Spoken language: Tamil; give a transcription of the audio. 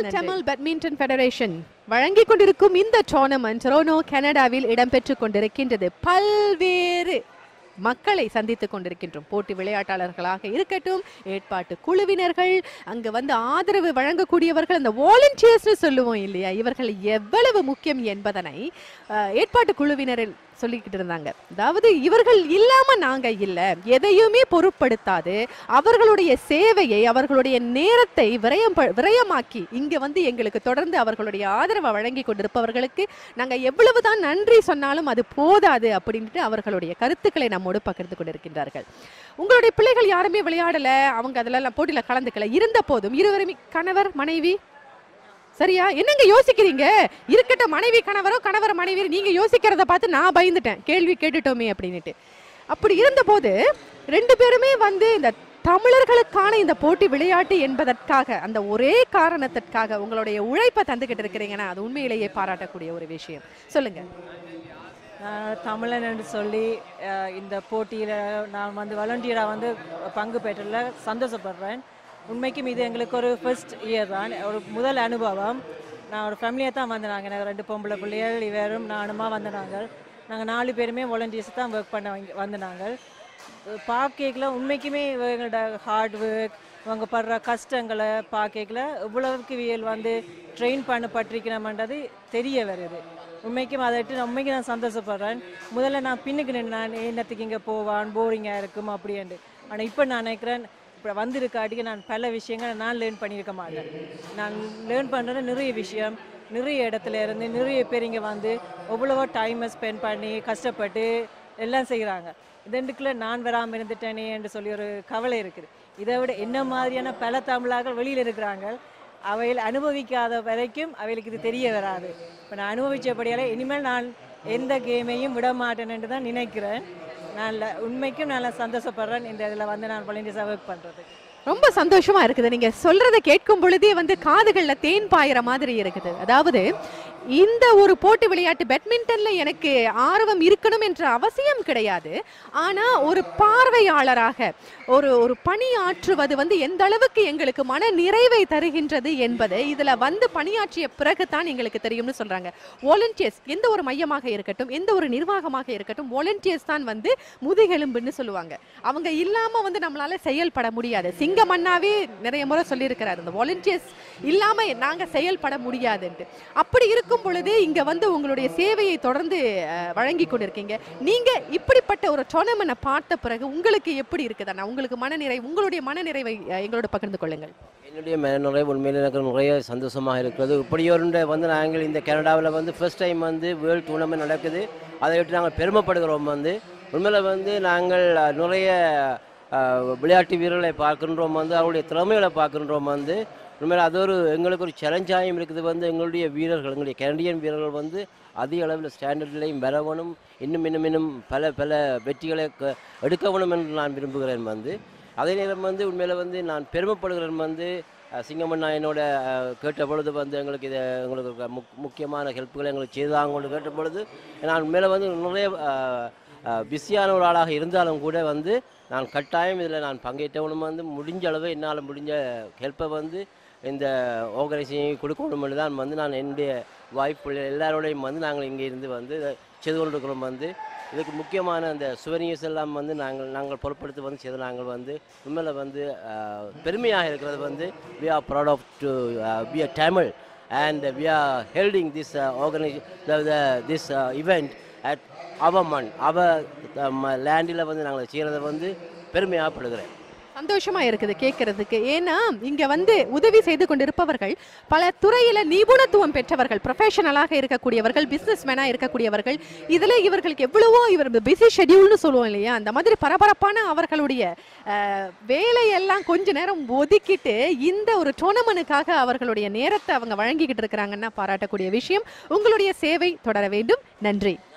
தமிழ் பேட்மிண்டன் ஃபெடரேஷன் வழங்கிக் கொண்டிருக்கும் இந்த டோர்னமெண்ட் ரொனோ கனடாவில் இடம்பெற்றுக் கொண்டிருக்கின்றது பல்வேறு மக்களை சந்தித்துக் கொண்டிருக்கின்றோம் போட்டி விளையாட்டாளர்களாக இருக்கட்டும் ஏற்பாட்டு குழுவினர்கள் அங்க வந்து ஆதரவு வழங்கக்கூடியவர்கள் அந்த வாலண்டியர்ஸ்னு சொல்லுவோம் இல்லையா இவர்கள் எவ்வளவு முக்கியம் என்பதனை அஹ், ஏற்பாட்டு குழுவினரில் சொல்லிக்கிட்டு இருந்தாங்க அதாவது இவர்கள் இல்லாம நாங்க இல்ல எதையுமே பொருட்படுத்தாது அவர்களுடைய சேவையை அவர்களுடைய நேரத்தை விரயம் ப- விரயமாக்கி இங்க வந்து எங்களுக்கு தொடர்ந்து அவர்களுடைய ஆதரவை வழங்கி கொண்டிருப்பவர்களுக்கு நாங்க எவ்வளவுதான் நன்றி சொன்னாலும் அது போதாது அப்படின்ட்டு அவர்களுடைய கருத்துக்களை நம்மோடு பகிர்ந்து கொண்டிருக்கின்றார்கள் உங்களுடைய பிள்ளைகள் யாருமே விளையாடல அவங்க அதெல்லாம் போட்டியில கலந்துக்கல இருந்த போதும் இருவருமே கணவர் மனைவி சரியா என்னங்க யோசிக்கிறீங்க இருக்கட்டும் மனைவி கணவரோ கணவர் மனைவி நீங்க யோசிக்கிறத பார்த்து நான் பயந்துட்டேன் கேள்வி கேட்டுட்டோமே அப்படின்னுட்டு அப்படி இருந்தபோது ரெண்டு பேருமே வந்து இந்த தமிழர்களுக்கான இந்த போட்டி விளையாட்டு என்பதற்காக அந்த ஒரே காரணத்திற்காக உங்களுடைய உழைப்பை தந்துகிட்டு இருக்கிறீங்கன்னா அது உண்மையிலேயே பாராட்டக்கூடிய ஒரு விஷயம் சொல்லுங்க நான் தமிழன் என்று சொல்லி அஹ், இந்த போட்டியில் நான் வந்து வாலண்டியராக வந்து பங்கு பெற்றதில் சந்தோஷப்படுறேன் உண்மைக்கும் இது எங்களுக்கு ஒரு ஃபர்ஸ்ட் இயர் தான் ஒரு முதல் அனுபவம் நான் ஒரு ஃபேமிலியாக தான் வந்தனாங்க எனக்கு ரெண்டு பொம்பளை பிள்ளைகள் இவரும் நானுமா வந்தனாங்க நாங்கள் நாலு பேருமே வாலண்டியர்ஸ் தான் ஒர்க் பண்ண வந்து- வந்தனாங்க பார்க்கல உண்மைக்குமே இவங்களோட ஹார்ட் ஒர்க் இவங்க படுற கஷ்டங்களை பார்க்கல இவ்வளவுக்கு வியல் வந்து ட்ரெயின் பண்ணப்பட்டிருக்கணும்ன்றது தெரிய வருது உண்மைக்கும் அதை விட்டு நான் உண்மைக்கு நான் சந்தோஷப்படுறேன் முதல்ல நான் பின்னுக்கு நின்று நான் என்னத்துக்கு இங்கே போவான் போரிங்காக இருக்கும் அப்படின்ட்டு ஆனால் இப்போ நான் நினைக்கிறேன் இப்போ வந்திருக்காட்டிக்கு நான் பல விஷயங்களை நான் லேர்ன் பண்ணியிருக்க மாட்டேன் நான் லேர்ன் பண்ணுறது நிறைய விஷயம் நிறைய இடத்துல இருந்து நிறைய பேர் இங்கே வந்து எவ்வளவோ டைமை ஸ்பெண்ட் பண்ணி கஷ்டப்பட்டு எல்லாம் செய்கிறாங்க இதண்டுக்குள்ள நான் வராமல் இருந்துட்டேனே என்று சொல்லி ஒரு கவலை இருக்குது இதை விட என்ன மாதிரியான பல தமிழர்கள் வெளியில் இருக்கிறாங்க அவைகள் அனுபவிக்காத வரைக்கும் அவைகளுக்கு இது தெரிய வராது இப்போ நான் அனுபவிச்சபடியால இனிமேல் நான் எந்த கேமையும் விட மாட்டேன்னு தான் நினைக்கிறேன் நான் ல- உண்மைக்கும் நல்லா சந்தோஷப்படுறேன் இந்த இதில் வந்து நான் வாலண்டியர்ஸாக ஒர்க் பண்ணுறது ரொம்ப சந்தோஷமா இருக்குது நீங்க சொல்றதை கேட்கும் பொழுதே வந்து காதுகள்ல தேன் பாயிற மாதிரி இருக்குது அதாவது இந்த ஒரு போட்டி விளையாட்டு பேட்மிண்டன்ல எனக்கு ஆர்வம் இருக்கணும் என்ற அவசியம் கிடையாது ஆனா ஒரு பார்வையாளராக ஒரு ஒரு பணியாற்றுவது வந்து எந்த அளவுக்கு எங்களுக்கு மன நிறைவை தருகின்றது என்பது இதுல வந்து பணியாற்றிய பிறகுதான் எங்களுக்கு தெரியும்னு சொல்றாங்க வாலண்டியர்ஸ் எந்த ஒரு மையமாக இருக்கட்டும் எந்த ஒரு நிர்வாகமாக இருக்கட்டும் வாலண்டியர்ஸ் தான் வந்து முதுகெலும்புன்னு சொல்லுவாங்க அவங்க இல்லாம வந்து நம்மளால செயல்பட முடியாது சிங்கம் அண்ணாவே நிறைய முறை சொல்லியிருக்கிறாரு இந்த வாலண்டியர்ஸ் இல்லாம நாங்க செயல்பட முடியாதுன்ட்டு அப்படி இருக்கும் பொழுது இங்க வந்து உங்களுடைய சேவையை தொடர்ந்து அஹ், வழங்கி கொண்டிருக்கீங்க நீங்க இப்படிப்பட்ட ஒரு டோர்னமெண்ட்டை பார்த்த பிறகு உங்களுக்கு எப்படி இருக்குதுண்ணா உங்களுக்கு மனநிறை உங்களுடைய மனநிறைவை அஹ், எங்களோட பகிர்ந்து கொள்ளுங்கள் என்னுடைய மனநிறை உண்மையில் எனக்கு நிறைய சந்தோஷமாக இருக்கிறது இப்படி ஒரு வந்து நாங்கள் இந்த கனடாவில் வந்து ஃபர்ஸ்ட் டைம் வந்து வேர்ல்டு டூர்னமெண்ட் நடக்குது அதை விட்டு நாங்கள் பெருமைப்படுகிறோம் வந்து உண்மையில் வந்து நாங்கள் அஹ், நிறைய அஹ், விளையாட்டு வீரர்களை பார்க்கின்றோம் வந்து அவருடைய திறமைகளை பார்க்கின்றோம் வந்து உண்மையில் அது ஒரு எங்களுக்கு ஒரு சேலஞ்சாயும் இருக்குது வந்து எங்களுடைய வீரர்கள் எங்களுடைய கனடியன் வீரர்கள் வந்து அதிக அளவில் ஸ்டாண்டர்ட்லையும் வரவணும் இன்னும் இன்னும் இன்னும் பல பல வெற்றிகளை க- எடுக்க வேணும் என்று நான் விரும்புகிறேன் வந்து அதே நேரம் வந்து உண்மையில் வந்து நான் பெருமைப்படுகிறேன் வந்து அஹ், சிங்கமண்ணா என்னோட அஹ், கேட்ட பொழுது வந்து எங்களுக்கு இதை எங்களுக்கு ஒரு முக் முக்கியமான ஹெல்ப்புகளை எங்களுக்கு செய்தாங்கன்னு கேட்ட பொழுது நான் உண்மையில் வந்து நிறைய பிஸியான ஒரு ஆளாக இருந்தாலும் கூட வந்து நான் கட்டாயம் இதில் நான் பங்கேற்றவனும் வந்து முடிஞ்ச அளவு என்னால் முடிஞ்ச ஹெல்ப்பை வந்து இந்த ஆர்கனைசேஷன் கொடுக்கணும்னு தான் வந்து நான் என்னுடைய வாய்ப்பு எல்லாரோடையும் வந்து நாங்கள் இங்கே இருந்து வந்து இதை செய்து கொண்டிருக்கிறோம் வந்து இதுக்கு முக்கியமான அந்த சுவனியர்ஸ் எல்லாம் வந்து நாங்கள் நாங்கள் பொருட்படுத்தி வந்து செய்து நாங்கள் வந்து உண்மையில் வந்து அஹ், பெருமையாக இருக்கிறது வந்து we are proud of to be a Tamil and we are holding this organise this event at our மண் அவர் லேண்டில் வந்து நாங்கள் செய்கிறத வந்து பெருமையாகப்படுகிறேன் சந்தோஷமா இருக்குது கேட்கறதுக்கு ஏன்னா இங்க வந்து உதவி செய்து கொண்டிருப்பவர்கள் பல துறையில நிபுணத்துவம் பெற்றவர்கள் ப்ரொஃபஷனலாக இருக்கக்கூடியவர்கள் பிசினஸ் மேனா இருக்கக்கூடியவர்கள் இதுல இவர்களுக்கு எவ்வளவோ இவர் பிஸி ஷெட்யூல்னு சொல்லுவோம் இல்லையா அந்த மாதிரி பரபரப்பான அவர்களுடைய அஹ், வேலையெல்லாம் கொஞ்ச நேரம் ஒதுக்கிட்டு இந்த ஒரு டோர்னமெண்ட்டுக்காக அவர்களுடைய நேரத்தை அவங்க வழங்கிக்கிட்டு இருக்கிறாங்கன்னா பாராட்டக்கூடிய விஷயம் உங்களுடைய சேவை தொடர வேண்டும் நன்றி